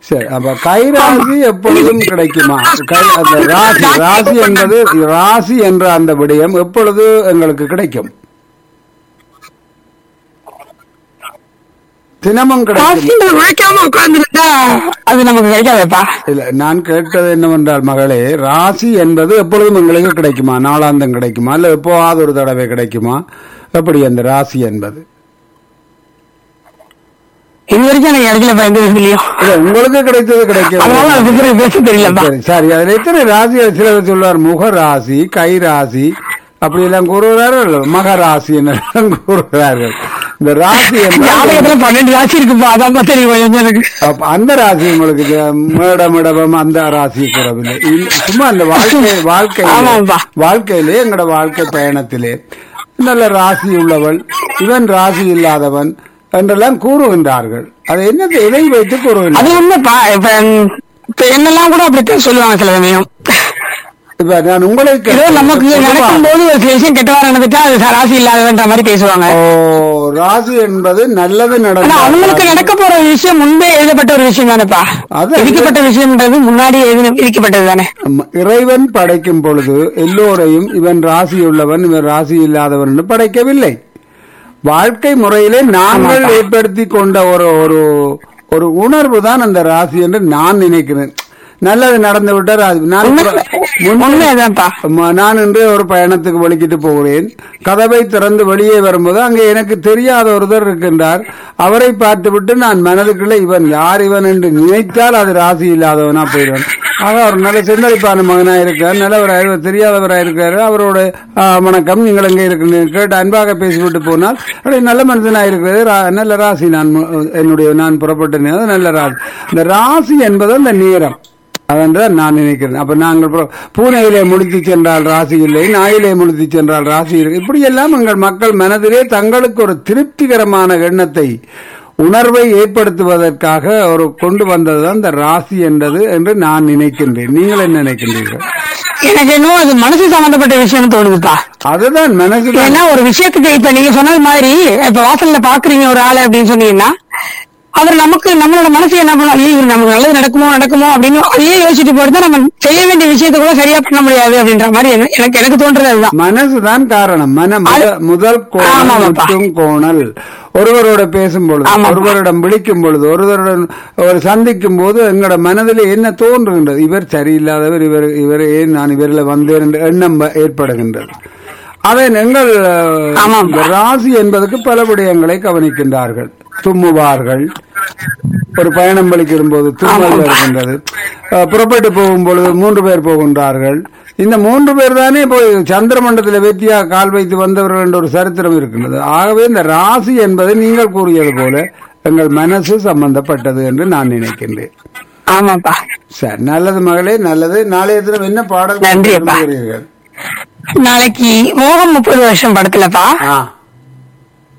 சரி அப்ப கைராசி எப்பொழுதும் கிடைக்குமா கை அந்த ராசி ராசி என்பது ராசி என்ற அந்த விடயம் எப்பொழுது எங்களுக்கு கிடைக்கும் தினமும் கிடைக்கும் ராசியில உழைக்காம உட்கார்ந்துருந்தா அது நமக்கு கிடைக்காதேப்பா இல்ல நான் கேட்டது என்னவென்றால் மகளே ராசி என்பது எப்பொழுதும் எங்களுக்கு கிடைக்குமா நாளாந்தம் கிடைக்குமா இல்ல எப்போவாவது ஒரு தடவை கிடைக்குமா எப்படி அந்த ராசி என்பது இது வரைக்கும் எனக்கு கிடைக்கலப்பா எந்த விஷயத்துலயும் இல்ல உங்களுக்கு கிடைத்தது அதனால அதை கிடைக்கும் பத்தி பேச தெரியலப்பா சரி சரி அதுல எத்தனை ராசிகள் சிலர் சொல்லுவார் முக ராசி கை ராசி அப்படி எல்லாம் கூறுகிறார்கள் மக ராசி என்னெல்லாம் கூறுகிறார்கள் இந்த ராசி என்பது ஜாதகத்துல பன்னெண்டு ராசி இருக்குப்பா அதான் தெரியும் கொஞ்சம் எனக்கு அப்ப அந்த ராசி உங்களுக்கு இது மேடம் இடபம் அந்த ராசி கூறவில்லை இந்த- சும்மா அந்த வாழ்க்கை வாழ்க்கை ஆமாப்பா. வாழ்க்கையிலே எங்களோட வாழ்க்கை பயணத்திலே நல்ல ராசி உள்ளவள் இவன் ராசி இல்லாதவன் என்றெல்லாம் கூறுகின்றார்கள் அது என்னத்தை எதை வைத்து அது கூறுகின்றார் உண்மைப்பா இப்ப இப்ப என்னெல்லாம் கூட அப்படித்தான் சொல்லுவாங்க சில சமயம் இப்ப நான் உங்களை ஏதோ நமக்கு நடக்கும் போது ஒரு சில விஷயம் கெட்டவா நடந்துட்டா அது ராசி இல்லாதவன்ற மாதிரி பேசுவாங்க ஓ ராசி என்பது நல்லது ஆனா நடந்த அவங்களுக்கு நடக்க போற ஒரு விஷயம் முன்பே எழுதப்பட்ட ஒரு விஷயம் தானேப்பா அது- விதிக்கப்பட்ட விஷயம்ன்றது முன்னாடி எழுதி விதிக்கப்பட்டது தானே ஆமா. இறைவன் படைக்கும் பொழுது எல்லோரையும் இவன் ராசி உள்ளவன் இவன் ராசி இல்லாதவன் என்று படைக்கவில்லை வாழ்க்கை முறையிலே நாங்கள் ஏற்படுத்தி கொண்ட ஒரு ஒரு ஒரு உணர்வு தான் அந்த ராசி என்று நான் நினைக்கிறேன் நல்லது நடந்து விட்டால் அது நான் முன்பு- உண்மைதான்ப்பா ஆமா, நான் இன்று ஒரு பயணத்துக்கு வலிக்கிட்டு போகிறேன் கதவை திறந்து வெளியே வரும்போது அங்கே எனக்கு தெரியாத ஒருத்தர் இருக்கின்றார் அவரை பார்த்துவிட்டு நான் மனதுக்குள்ள இவன் யார் இவன் என்று நினைத்தால் அது ராசி இல்லாதவனா போயிடுவான் ஆக அவர் நல்ல செந்தளிப்பான மகனா இருக்கார் நல்லவராக தெரியாதவராக இருக்காரு அவரோட ஆ, வணக்கம் நீங்கள் எங்கே இருக்கிறீங்க கேட்டு அன்பாக பேசிவிட்டு போனால் அப்படி நல்ல மனிதனா இருக்கிறது ரா- நல்ல ராசி நான் மு- என்னுடைய நான் புறப்பட்ட நேரம் நல்ல ராசி இந்த ராசி என்பது அந்த நேரம் அதென்றால் நான் நினைக்கிறேன் அப்ப நாங்கள் புற- பூனையிலே முடித்து சென்றால் ராசி இல்லை நாயிலே முடித்து சென்றால் ராசி இருக்கு இப்படியெல்லாம் எங்கள் மக்கள் மனதிலே தங்களுக்கு ஒரு திருப்திகரமான எண்ணத்தை உணர்வை ஏற்படுத்துவதற்காக ஒரு கொண்டு வந்ததுதான் இந்த ராசி என்றது என்று நான் நினைக்கின்றேன் நீங்கள் என்ன நினைக்கின்றீர்கள் எனக்கு என்னவோ அது மனசு சம்பந்தப்பட்ட விஷயம்னு தோணுதுப்பா அதுதான் மனசுல ஏன்னா ஒரு விஷயத்துக்கு இப்ப நீங்க சொன்னது மாதிரி இப்ப வாசல்ல பாக்குறீங்க ஒரு ஆளு அப்படின்னு சொன்னீங்கன்னா அவர் நமக்கு நம்மளோட மனசு என்ன பண்ணும் ஐயோ இவரு நமக்கு நல்லது நடக்குமோ நடக்குமோ அப்படின்னு அதையே யோசிச்சுட்டு போறது நம்ம செய்ய வேண்டிய விஷயத்தை கூட சரியா பண்ண முடியாது அப்படின்ற மாதிரி என்ன- எனக்கு எனக்கு தோன்றது அதுதான் மனசுதான் காரணம் மன முத- முதல் கோணல் ஆமாமாப்பா. முற்றும் கோணல் ஒருவரோட பேசும் பொழுது ஆமாப்பா. ஒருவரிடம் விழிக்கும் பொழுது ஒருவருடன் ஒரு சந்திக்கும் போது எங்களோட மனதில் என்ன தோன்றுகின்றது இவர் சரியில்லாதவர் இவர் இவர் ஏன் நான் இவரில் வந்தேன் என்ற எண்ணம் வ- ஏற்படுகின்றது அதை எங்கள் அஹ், ஆமாம். இந்த ராசி என்பதற்கு பல விடயங்களை கவனிக்கின்றார்கள் தும்முவார்கள் ஒரு பயணம் வலிக்கிடும் போது தும்மல் வருகின்றது அஹ், புறப்பட்டு போகும் பொழுது மூன்று பேர் போகின்றார்கள் இந்த மூன்று பேர் தானே போய் சந்திரமண்டலத்தில் வெற்றியா கால் வைத்து வந்தவர்கள் என்ற ஒரு சரித்திரம் இருக்கின்றது ஆகவே இந்த ராசி என்பது நீங்கள் கூறியது போல எங்கள் மனசு சம்பந்தப்பட்டது என்று நான் நினைக்கின்றேன் ஆமாப்பா சரி நல்லது மகளே நல்லது நாளைய தினம் என்ன பாடல் நன்றி அப்பா. விரும்புகிறீர்கள்? நாளைக்கு மோகம் முப்பது வருஷம் படத்துலப்பா ஆ